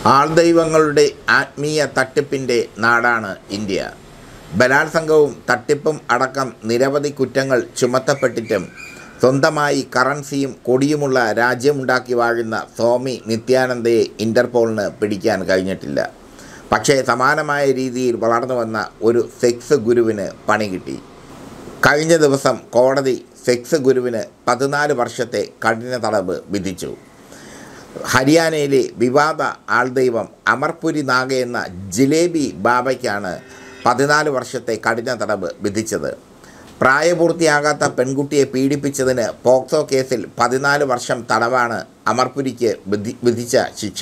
ആൾദൈവങ്ങളുടെ ആത്മീയ തട്ടിപ്പിൻ്റെ നാടാണ് ഇന്ത്യ ബലാത്സംഗവും തട്ടിപ്പും അടക്കം നിരവധി കുറ്റങ്ങൾ ചുമത്തപ്പെട്ടിട്ടും സ്വന്തമായി കറൻസിയും കൊടിയുമുള്ള രാജ്യമുണ്ടാക്കി വാഴുന്ന സ്വാമി നിത്യാനന്ദയെ ഇൻ്റർപോളിന് പിടിക്കാൻ കഴിഞ്ഞിട്ടില്ല പക്ഷേ സമാനമായ രീതിയിൽ വളർന്നു വന്ന ഒരു സെക്സ് ഗുരുവിന് പണി കിട്ടി കഴിഞ്ഞ ദിവസം കോടതി സെക്സ് ഗുരുവിന് പതിനാല് വർഷത്തെ കഠിന തടവ് വിധിച്ചു ഹരിയാനയിലെ വിവാദ ആൾദൈവം അമർപുരി നാഗ എന്ന ജിലേബി ബാബയ്ക്കാണ് പതിനാല് വർഷത്തെ കഠിന തടവ് വിധിച്ചത് പ്രായപൂർത്തിയാകാത്ത പെൺകുട്ടിയെ പീഡിപ്പിച്ചതിന് പോക്സോ കേസിൽ പതിനാല് വർഷം തടവാണ് അമർപുരിക്ക് വിധി വിധിച്ച ശിക്ഷ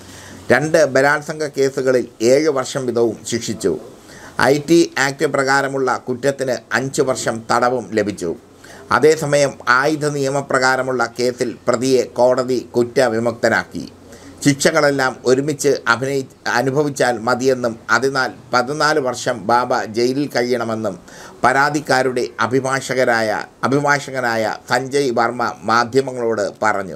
രണ്ട് ബലാത്സംഗ കേസുകളിൽ ഏഴ് വർഷം വീതവും ശിക്ഷിച്ചു ഐ ടി ആക്ട് പ്രകാരമുള്ള കുറ്റത്തിന് അഞ്ച് വർഷം തടവും ലഭിച്ചു അതേസമയം ആയുധ നിയമപ്രകാരമുള്ള കേസിൽ പ്രതിയെ കോടതി കുറ്റവിമുക്തനാക്കി ശിക്ഷകളെല്ലാം ഒരുമിച്ച് അഭിനയി അനുഭവിച്ചാൽ മതിയെന്നും അതിനാൽ പതിനാല് വർഷം ബാബ ജയിലിൽ കഴിയണമെന്നും പരാതിക്കാരുടെ അഭിഭാഷകരായ അഭിഭാഷകനായ സഞ്ജയ് വർമ്മ മാധ്യമങ്ങളോട് പറഞ്ഞു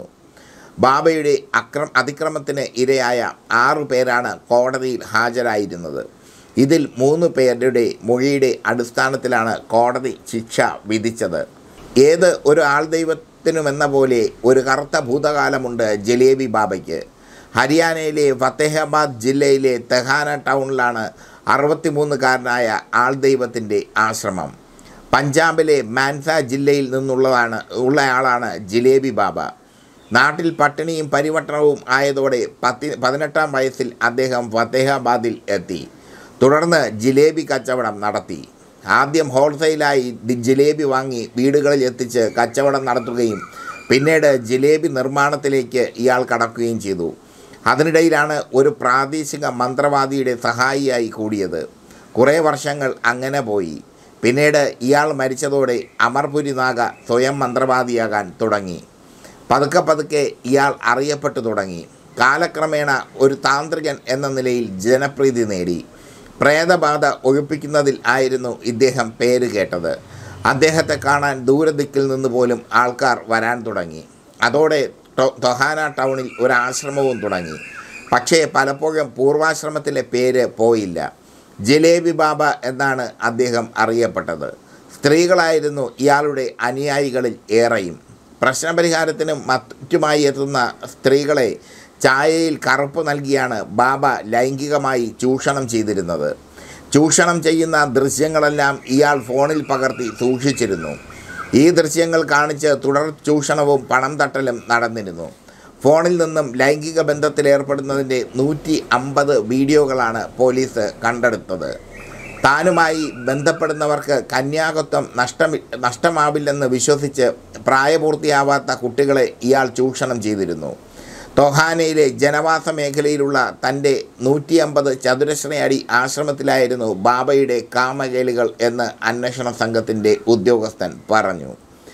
ബാബയുടെ അക്രം അതിക്രമത്തിന് ഇരയായ ആറു പേരാണ് കോടതിയിൽ ഹാജരായിരുന്നത് ഇതിൽ മൂന്ന് പേരുടെ മൊഴിയുടെ അടിസ്ഥാനത്തിലാണ് കോടതി ശിക്ഷ വിധിച്ചത് ഏത് ഒരു ആൾദൈവത്തിനുമെന്ന പോലെ ഒരു കറുത്ത ഭൂതകാലമുണ്ട് ജലേബി ബാബയ്ക്ക് ഹരിയാനയിലെ ഫത്തേഹാബാദ് ജില്ലയിലെ തെഹാന ടൗണിലാണ് അറുപത്തിമൂന്നുകാരനായ ആൾദൈവത്തിൻ്റെ ആശ്രമം പഞ്ചാബിലെ മാൻസ ജില്ലയിൽ നിന്നുള്ളതാണ് ഉള്ളയാളാണ് ജിലേബി ബാബ നാട്ടിൽ പട്ടിണിയും പരിവട്ടണവും ആയതോടെ പത്തി പതിനെട്ടാം വയസ്സിൽ അദ്ദേഹം ഫത്തേഹാബാദിൽ എത്തി തുടർന്ന് ജിലേബി കച്ചവടം നടത്തി ആദ്യം ഹോൾസെയിലായി ദി- ജിലേബി വാങ്ങി വീടുകളിൽ എത്തിച്ച് കച്ചവടം നടത്തുകയും പിന്നീട് ജിലേബി നിർമ്മാണത്തിലേക്ക് ഇയാൾ കടക്കുകയും ചെയ്തു അതിനിടയിലാണ് ഒരു പ്രാദേശിക മന്ത്രവാദിയുടെ സഹായിയായി കൂടിയത് കുറേ വർഷങ്ങൾ അങ്ങനെ പോയി പിന്നീട് ഇയാൾ മരിച്ചതോടെ അമർപുരി നാഗ സ്വയം മന്ത്രവാദിയാകാൻ തുടങ്ങി പതുക്കെ പതുക്കെ ഇയാൾ അറിയപ്പെട്ടു തുടങ്ങി കാലക്രമേണ ഒരു താന്ത്രികൻ എന്ന നിലയിൽ ജനപ്രീതി നേടി പ്രേതബാധ ഒഴിപ്പിക്കുന്നതിൽ ആയിരുന്നു ഇദ്ദേഹം പേര് കേട്ടത് അദ്ദേഹത്തെ കാണാൻ ദൂരദിക്കിൽ നിന്ന് പോലും ആൾക്കാർ വരാൻ തുടങ്ങി അതോടെ ടൊ- തൊഹാന ടൗണിൽ ഒരു ആശ്രമവും തുടങ്ങി പക്ഷേ പലപ്പോഴും പൂർവാശ്രമത്തിലെ പേര് പോയില്ല ജിലേബി ബാബ എന്നാണ് അദ്ദേഹം അറിയപ്പെട്ടത് സ്ത്രീകളായിരുന്നു ഇയാളുടെ അനുയായികളിൽ ഏറെയും പ്രശ്നപരിഹാരത്തിനും മറ്റുമായി എത്തുന്ന സ്ത്രീകളെ ചായയിൽ കറുപ്പ് നൽകിയാണ് ബാബ ലൈംഗികമായി ചൂഷണം ചെയ്തിരുന്നത് ചൂഷണം ചെയ്യുന്ന ദൃശ്യങ്ങളെല്ലാം ഇയാൾ ഫോണിൽ പകർത്തി സൂക്ഷിച്ചിരുന്നു ഈ ദൃശ്യങ്ങൾ കാണിച്ച് തുടർ ചൂഷണവും പണം തട്ടലും നടന്നിരുന്നു ഫോണിൽ നിന്നും ലൈംഗിക ബന്ധത്തിലേർപ്പെടുന്നതിൻ്റെ നൂറ്റി അമ്പത് വീഡിയോകളാണ് പോലീസ് കണ്ടെടുത്തത് താനുമായി ബന്ധപ്പെടുന്നവർക്ക് കന്യാകത്വം നഷ്ടമി നഷ്ടമാവില്ലെന്ന് വിശ്വസിച്ച് പ്രായപൂർത്തിയാവാത്ത കുട്ടികളെ ഇയാൾ ചൂഷണം ചെയ്തിരുന്നു തൊഹാനയിലെ ജനവാസ മേഖലയിലുള്ള തൻ്റെ നൂറ്റി അമ്പത് ചതുരശ്ര അടി ആശ്രമത്തിലായിരുന്നു ബാബയുടെ കാമകേളികൾ എന്ന് അന്വേഷണ സംഘത്തിൻ്റെ ഉദ്യോഗസ്ഥൻ പറഞ്ഞു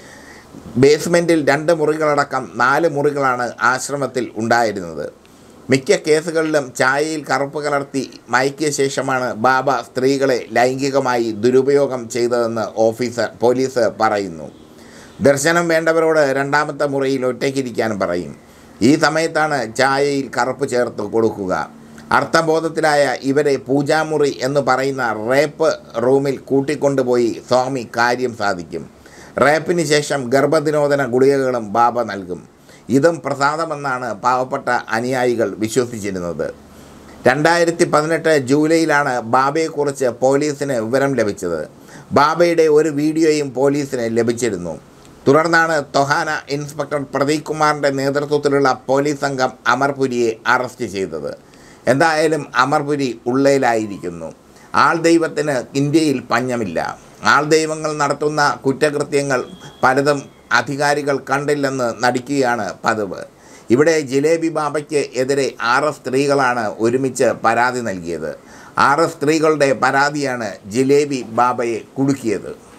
ബേസ്മെൻറ്റിൽ രണ്ട് മുറികളടക്കം നാല് മുറികളാണ് ആശ്രമത്തിൽ ഉണ്ടായിരുന്നത് മിക്ക കേസുകളിലും ചായയിൽ കറുപ്പ് കലർത്തി മയക്കിയ ശേഷമാണ് ബാബ സ്ത്രീകളെ ലൈംഗികമായി ദുരുപയോഗം ചെയ്തതെന്ന് ഓഫീസർ പോലീസ് പറയുന്നു ദർശനം വേണ്ടവരോട് രണ്ടാമത്തെ മുറിയിൽ ഒറ്റയ്ക്കിരിക്കാൻ പറയും ഈ സമയത്താണ് ചായയിൽ കറുപ്പ് ചേർത്ത് കൊടുക്കുക അർത്ഥബോധത്തിലായ ഇവരെ പൂജാമുറി എന്ന് പറയുന്ന റേപ്പ് റൂമിൽ കൂട്ടിക്കൊണ്ടുപോയി സ്വാമി കാര്യം സാധിക്കും റേപ്പിന് ശേഷം ഗർഭദിനോദന ഗുളികകളും ബാബ നൽകും ഇതും പ്രസാദമെന്നാണ് പാവപ്പെട്ട അനുയായികൾ വിശ്വസിച്ചിരുന്നത് രണ്ടായിരത്തി പതിനെട്ട് ജൂലൈയിലാണ് ബാബയെക്കുറിച്ച് പോലീസിന് വിവരം ലഭിച്ചത് ബാബയുടെ ഒരു വീഡിയോയും പോലീസിന് ലഭിച്ചിരുന്നു തുടർന്നാണ് തൊഹാന ഇൻസ്പെക്ടർ പ്രദീപ് കുമാറിൻ്റെ നേതൃത്വത്തിലുള്ള പോലീസ് സംഘം അമർപുരിയെ അറസ്റ്റ് ചെയ്തത് എന്തായാലും അമർപുരി ഉള്ളയിലായിരിക്കുന്നു ആൾ ദൈവത്തിന് ഇന്ത്യയിൽ പഞ്ഞമില്ല ആൾ ദൈവങ്ങൾ നടത്തുന്ന കുറ്റകൃത്യങ്ങൾ പലതും അധികാരികൾ കണ്ടില്ലെന്ന് നടിക്കുകയാണ് പതിവ് ഇവിടെ ജിലേബി ബാബയ്ക്ക് എതിരെ ആറ് സ്ത്രീകളാണ് ഒരുമിച്ച് പരാതി നൽകിയത് ആറ് സ്ത്രീകളുടെ പരാതിയാണ് ജിലേബി ബാബയെ കുടുക്കിയത്